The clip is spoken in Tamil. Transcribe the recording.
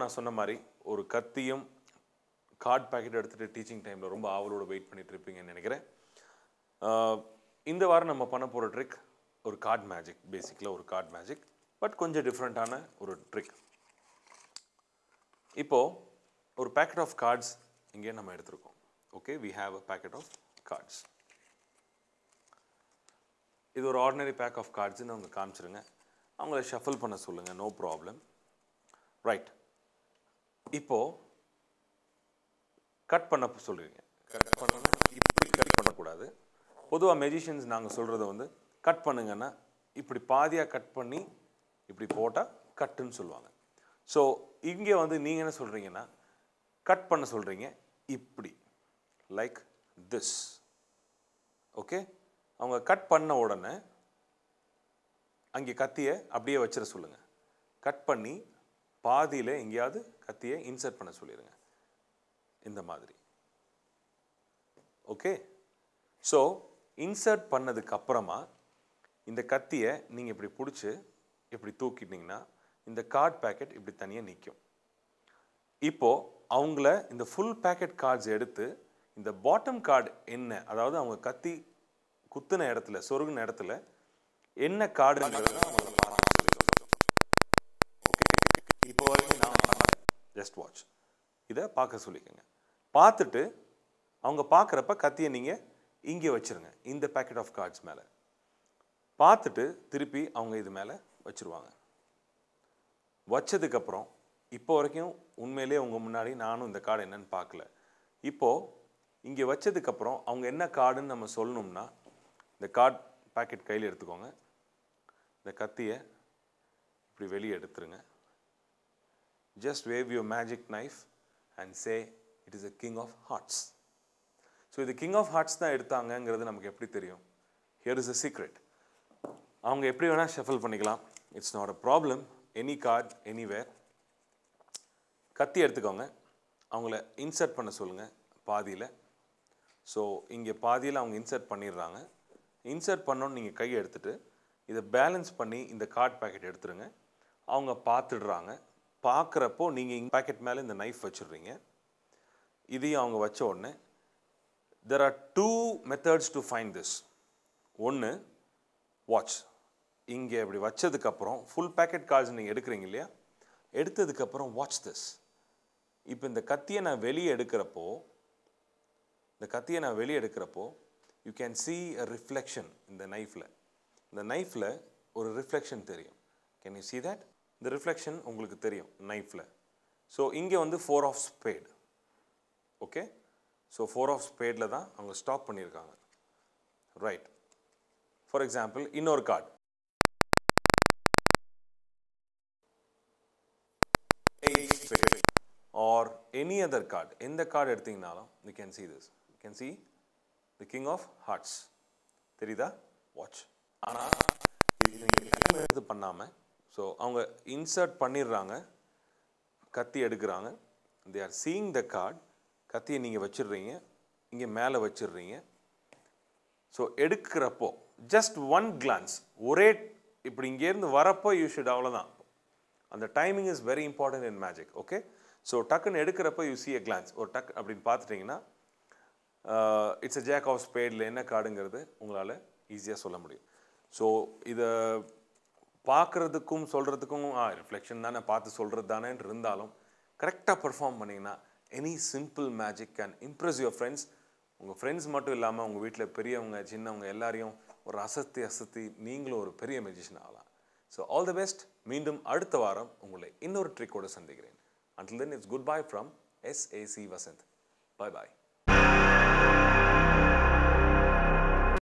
நான் சொன்ன மாதிரி ஒரு கத்தியும் கார்ட் பேக்கெட் எடுத்துகிட்டு டீச்சிங் டைமில் ரொம்ப ஆவலோட வெயிட் பண்ணிட்டு இருப்பீங்கன்னு நினைக்கிறேன் ஆஹ் இந்த வாரம் நம்ம பண்ண போகிற ட்ரிக் ஒரு கார்ட் மேஜிக் பேசிக்கில் ஒரு கார்ட் மேஜிக் பட் கொஞ்சம் டிஃப்ரெண்ட்டான ஒரு ட்ரிக் இப்போது ஒரு பேக்கெட் ஆஃப் கார்ட்ஸ் இங்கே நம்ம எடுத்திருக்கோம் okay we have a packet of cards இது ஒரு ஆர்டினரி பேக் ஆஃப் கார்ட்ஸ்னு அவங்க காமிச்சிருங்க அவங்கள ஷஃபில் பண்ண சொல்லுங்கள் நோ ப்ராப்ளம் ரைட் இப்போது கட் பண்ண சொல்லுவீங்க கட் பண்ணனா இப்படி கட் பண்ணக்கூடாது பொதுவாக மெஜிஷியன்ஸ் நாங்கள் சொல்கிறத வந்து கட் பண்ணுங்கன்னா இப்படி பாதியாக கட் பண்ணி இப்படி போட்டால் கட்டுன்னு சொல்லுவாங்க ஸோ இங்கே வந்து நீங்கள் என்ன சொல்கிறீங்கன்னா கட் பண்ண சொல்கிறீங்க இப்படி லைக் திஸ் ஓகே அவங்க கட் பண்ண உடனே அங்கே கத்தியை அப்படியே வச்சிட சொல்லுங்கள் கட் பண்ணி பாதியில் எங்கேயாவது கத்தியை இன்சர்ட் பண்ண சொல்லிடுங்க இந்த மாதிரி ஓகே ஸோ இன்சர்ட் பண்ணதுக்கு அப்புறமா இந்த கத்தியை நீங்கள் இப்படி பிடிச்சி இப்படி தூக்கிட்டீங்கன்னா இந்த கார்ட் பேக்கெட் இப்படி தனியாக நிற்கும் இப்போ அவங்கள இந்த ஃபுல் பேக்கெட் கார்ட்ஸ் எடுத்து இந்த பாட்டம் கார்டு என்ன அதாவது அவங்க கத்தி குத்துன இடத்துல சொருகுன இடத்துல என்ன கார்டுங்கிறத அவங்கள பார்க்க சொல்லிடுவோம். Okay? இப்போ வரைக்கும் நான் ஜஸ்ட் வாட்ச் இதை பார்க்க சொல்லிக்கோங்க பார்த்துட்டு அவங்க பார்க்குறப்ப கத்தியை நீங்கள் இங்கே வச்சிருங்க இந்த பேக்கெட் ஆஃப் கார்ட்ஸ் மேலே பார்த்துட்டு திருப்பி அவங்க இது மேலே வச்சிருவாங்க வச்சதுக்கப்புறம் இப்போ வரைக்கும் உண்மையிலே உங்கள் முன்னாடி நானும் இந்த கார்டு என்னன்னு பார்க்கல இப்போது இங்கே வச்சதுக்கப்புறம் அவங்க என்ன கார்டுன்னு நம்ம சொல்லணும்னா இந்த கார்டு பேக்கெட் கையில் எடுத்துக்கோங்க இந்த கத்தியை இப்படி வெளியே எடுத்துருங்க just wave your magic knife and say it is a king of hearts so இது கிங் ஆஃப் ஹார்ட்ஸ் தான் எடுத்தாங்கங்கிறது நமக்கு எப்படி தெரியும் ஹியர் இஸ் அ சீக்ரெட் அவங்க எப்படி வேணால் ஷஃபில் பண்ணிக்கலாம் it's not a problem any card anywhere கத்தி எடுத்துக்கோங்க அவங்கள இன்சர்ட் பண்ண சொல்லுங்கள் பாதியில் ஸோ இங்கே பாதியில் அவங்க இன்சர்ட் பண்ணிடுறாங்க இன்சர்ட் பண்ணோன்னு நீங்கள் கையை எடுத்துட்டு இதை பேலன்ஸ் பண்ணி இந்த கார்ட் பேக்கெட் எடுத்துருங்க அவங்க பார்த்துடுறாங்க பார்க்குறப்போ நீங்கள் பேக்கெட் மேலே இந்த நைஃப் வச்சிடுறீங்க இதையும் அவங்க வச்ச உடனே there are two methods to find this ஒன்று வாட்ச் இங்கே இப்படி வச்சதுக்கப்புறம் ஃபுல் பேக்கெட் கார்ட்ஸ் நீங்கள் எடுக்கிறீங்க இல்லையா எடுத்ததுக்கப்புறம் வாட்ச் திஸ் இப்போ இந்த கத்தியை நான் வெளியே எடுக்கிறப்போ இந்த கத்தியை நான் வெளியே எடுக்கிறப்போ you can see a reflection இந்த நைஃப்பில் இந்த நைஃப்பில் ஒரு ரிஃப்ளெக்ஷன் தெரியும் கேன் யூ see that இந்த ரிஃப்ளெக்ஷன் உங்களுக்கு தெரியும் நைஃப்பில் ஸோ இங்கே வந்து four of spade okay so four of ஸ்பேடில் தான் அவங்க ஸ்டாப் பண்ணியிருக்காங்க ரைட் ஃபார் எக்ஸாம்பிள் இன்னொரு card or any other card எந்த கார்டு எடுத்தீங்கனாலும் you can see this you can see the king of hearts தெரியுதா வாட்ச் ஆனால் இது நீங்கள் எடுத்து பண்ணாமல் ஸோ அவங்க இன்சர்ட் பண்ணிடுறாங்க கத்தி எடுக்கிறாங்க they are seeing the card கத்தியை நீங்கள் வச்சிடுறீங்க இங்கே மேலே வச்சிடுறீங்க ஸோ எடுக்கிறப்போ ஜஸ்ட் ஒன் கிளான்ஸ் ஒரே இப்படி இங்கேருந்து வரப்போ யூ ஷுட் அவ்வளோதான் அந்த timing is very important in magic okay so டக்குன்னு எடுக்கிறப்ப யூ see a glance ஒரு டக் அப்படின்னு பார்த்துட்டிங்கன்னா இட்ஸ் a ஜேக் ஆஃப் ஸ்பேடில் என்ன கார்டுங்கிறது உங்களால் ஈஸியாக சொல்ல முடியும் ஸோ இதை பார்க்குறதுக்கும் சொல்கிறதுக்கும் ஆ ரிஃப்ளெக்ஷன் தானே பார்த்து சொல்கிறது தானேன்னு இருந்தாலும் கரெக்டாக பெர்ஃபார்ம் பண்ணிங்கன்னா any simple magic can impress your friends உங்கள் ஃப்ரெண்ட்ஸ் மட்டும் இல்லாமல் உங்கள் வீட்டில் பெரியவங்க சின்னவங்க எல்லாரையும் ஒரு அசத்தி அசத்தி நீங்களும் ஒரு பெரிய மெஜிஷியன் ஆகலாம் ஸோ ஆல் தி பெஸ்ட் மீண்டும் அடுத்த வாரம் உங்களை இன்னொரு ட்ரிக்கோடு சந்திக்கிறேன் until then it's goodbye from SAC Vasant. Bye bye.